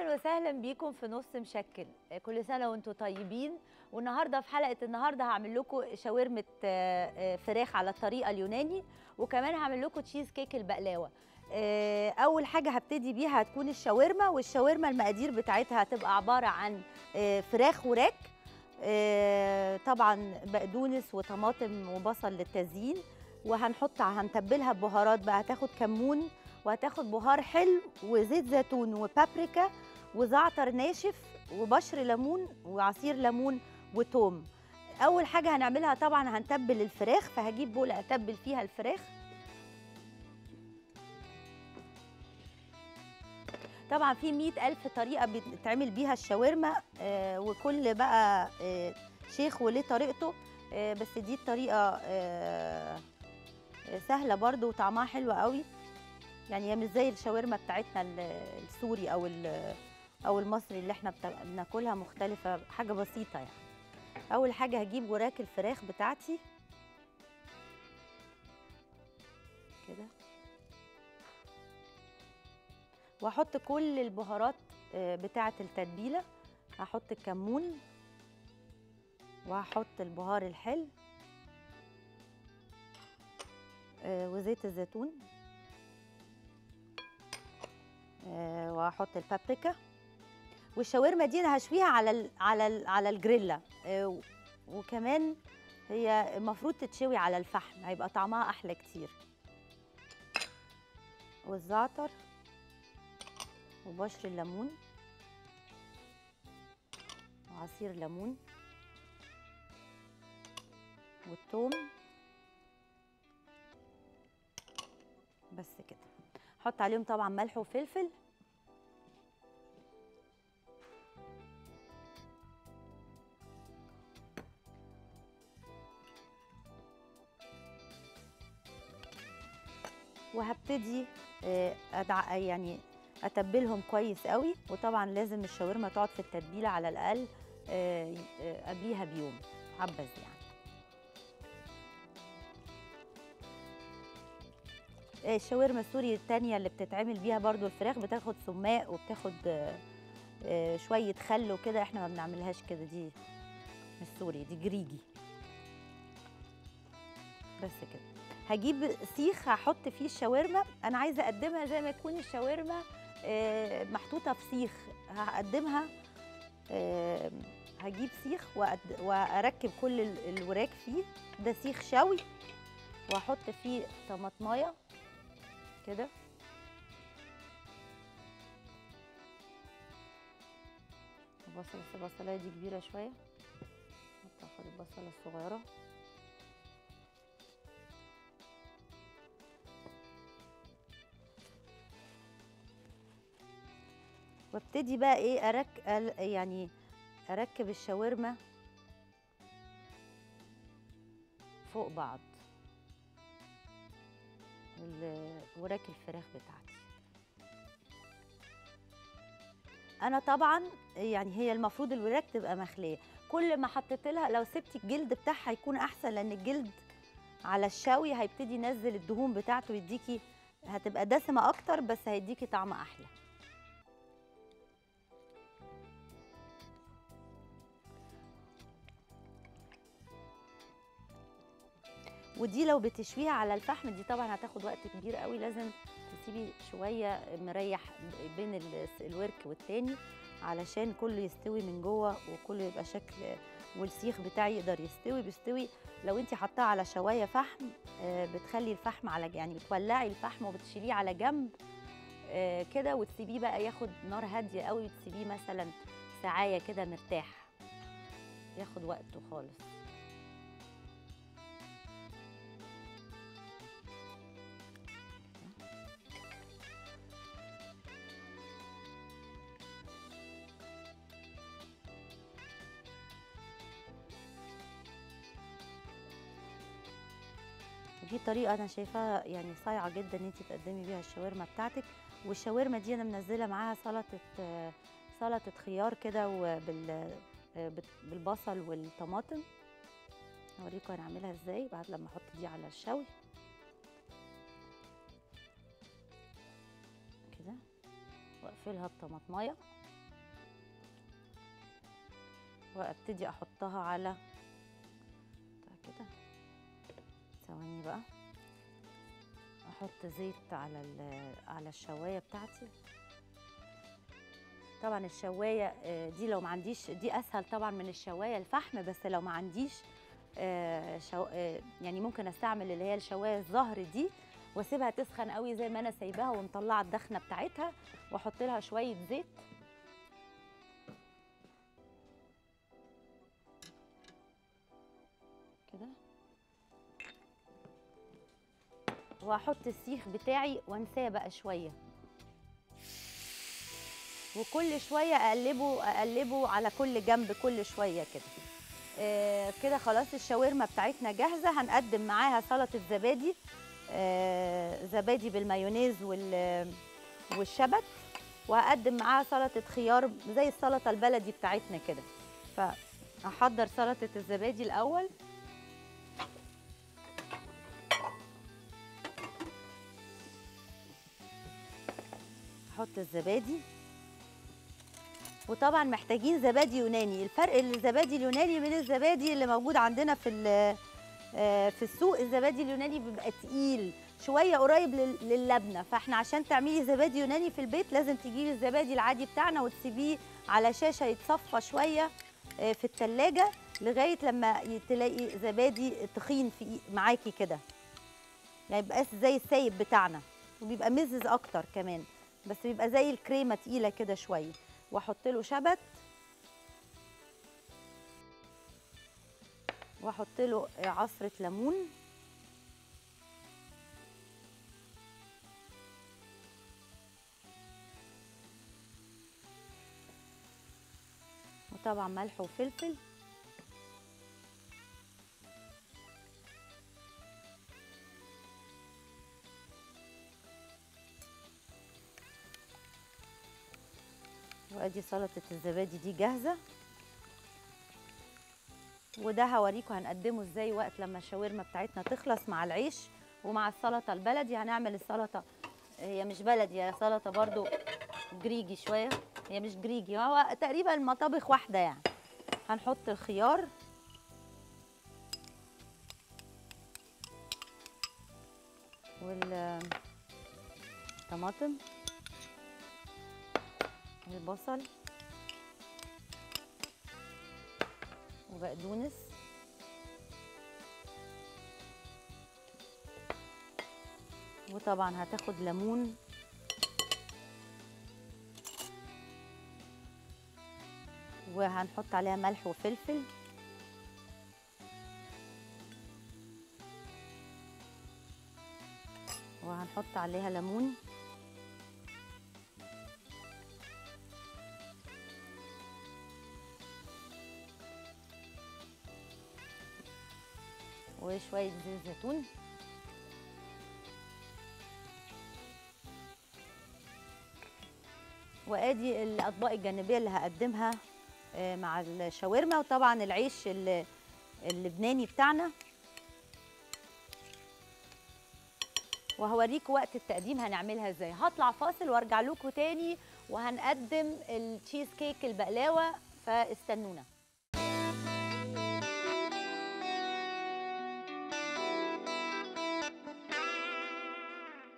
اهلا وسهلا بيكم في نص مشكل كل سنه وانتم طيبين والنهارده في حلقه النهارده هعمل لكم شاورمه آه، آه، فراخ على الطريقه اليوناني وكمان هعمل لكم تشيز كيك البقلاوه آه، اول حاجه هبتدي بيها هتكون الشاورما والشاورما المقادير بتاعتها هتبقى عباره عن آه، فراخ وراك آه، طبعا بقدونس وطماطم وبصل للتزيين وهنحط هنتبلها ببهارات بقى هتاخد كمون وهتاخد بهار حلو وزيت زيتون وبابريكا وزعتر ناشف وبشر ليمون وعصير ليمون وتوم اول حاجه هنعملها طبعا هنتبل الفراخ فهجيب بوله اتبل فيها الفراخ طبعا في مئة ألف طريقة بتتعمل بيها الشاورما آه وكل بقى آه شيخ وليه طريقته آه بس دي الطريقة آه آه، سهلة برضو وطعمها حلو قوي يعني هي مش زي الشاورما بتاعتنا ال- السوري او ال- او المصري اللي احنا بتا- بناكلها مختلفه حاجه بسيطه يعني اول حاجه هجيب وراك الفراخ بتاعتي كده واحط كل البهارات آه، بتاعه التتبيله هحط الكمون وهحط البهار الحلو آه، وزيت الزيتون آه، وهحط البابريكا والشاورما دي انا هشويها على ال على ال على الجريلا آه، و- وكمان هي المفروض تتشوي على الفحم هيبقى طعمها احلى كتير والزعتر وبشر الليمون وعصير ليمون والثوم بس كده حط عليهم طبعا ملح وفلفل وهبتدي آه، أدع... يعني اتبلهم كويس قوي وطبعا لازم الشاورما تقعد في التتبيله على الاقل آه، آه، قبليها بيوم حبذ يعني آه، الشاورما السوري التانية اللي بتتعمل بيها برضو الفراخ بتاخد سماق وبتاخد آه، آه، شوية خل وكده احنا ما بنعملهاش كده دي مش سوري دي جريجي بس كده هجيب سيخ هحط فيه الشاورما انا عايزه اقدمها زي ما تكون الشاورما آه، محطوطه في سيخ هقدمها آه، هجيب سيخ وأد- واركب كل ال- الوراك فيه ده سيخ شوي واحط فيه طماطمايه كده البصل بس البصلايه دي كبيره شويه هاخد البصله الصغيره وابتدي بقى ايه ارك ال- يعني اركب الشاورما فوق بعض ال- وراك الفراخ بتاعتي انا طبعا يعني هي المفروض الوراك تبقى مخليه كل ما حطيت لها لو سبتي الجلد بتاعها هيكون احسن لان الجلد على الشوي هيبتدي ينزل الدهون بتاعته يديكي هتبقى دسمه اكتر بس هيديكي طعم احلى ودي لو بتشويها على الفحم دي طبعا هتاخد وقت كبير قوي لازم تسيبي شويه مريح بين ال- الورك والتاني علشان كله يستوي من جوه وكله يبقى شكل والسيخ بتاعي يقدر يستوي بيستوي لو انت حطاه على شوايه فحم آه، بتخلي الفحم على يعني بتولعي الفحم وبتشيليه على جنب آه، كده وتسيبيه بقى ياخد نار هاديه قوي وتسيبيه مثلا ساعايه كده مرتاح ياخد وقته خالص دي طريقة أنا شايفاها يعني صايعة جدا إن أنت تقدمي بيها الشاورما بتاعتك والشاورما دي أنا منزلة معاها سلطة آه، سلطة خيار كده وبال آه، بت- بالبصل والطماطم هوريكم أنا أعملها إزاي بعد لما أحط دي على الشوي كده وأقفلها بطماطماية وابتدي احطها على كده ثواني بقى احط زيت على ال- على الشوايه بتاعتي طبعا الشوايه آه، دي لو ما عنديش دي اسهل طبعا من الشوايه الفحم بس لو ما عنديش آه، شو آه، يعني ممكن استعمل اللي هي الشوايه الظهر دي واسيبها تسخن قوي زي ما انا سايباها ومطلعه الدخنه بتاعتها واحط لها شويه زيت كده واحط السيخ بتاعي وانساه بقى شويه وكل شويه اقلبه اقلبه على كل جنب كل شويه كده آه كده خلاص الشاورما بتاعتنا جاهزه هنقدم معاها سلطه زبادي آه زبادي بالمايونيز وال والشبت وهقدم معاها سلطه خيار زي السلطه البلدي بتاعتنا كده فهحضر سلطه الزبادي الاول احط الزبادي وطبعا محتاجين زبادي يوناني الفرق الزبادي اليوناني من الزبادي اللي موجود عندنا في ال- آه، في السوق الزبادي اليوناني بيبقى تقيل شويه قريب لل- للبنه فاحنا عشان تعملي زبادي يوناني في البيت لازم تجيبي الزبادي العادي بتاعنا وتسيبيه على شاشه يتصفى شويه آه، في التلاجة لغايه لما ي- تلاقي زبادي تخين في إي- معاكي كده يعني يبقاش زي السايب بتاعنا وبيبقى مزز اكتر كمان بس بيبقى زي الكريمه تقيله كده شويه واحط له شبت واحط له عصره ليمون وطبعا ملح وفلفل وادي سلطه الزبادي دي جاهزه وده هوريكم هنقدمه ازاي وقت لما الشاورما بتاعتنا تخلص مع العيش ومع السلطه البلدي هنعمل السلطه هي مش بلدي هي سلطه برضو جريجي شويه هي مش جريجي هو تقريبا المطابخ واحده يعني هنحط الخيار والطماطم البصل وبقدونس وطبعا هتاخد ليمون وهنحط عليها ملح وفلفل وهنحط عليها ليمون وشوية زيت زيتون وادي الاطباق الجانبيه اللي هقدمها آه، مع الشاورما وطبعا العيش ال- اللبناني بتاعنا وهوريكم وقت التقديم هنعملها ازاي هطلع فاصل وارجع لكم تاني وهنقدم التشيز كيك البقلاوه فاستنونا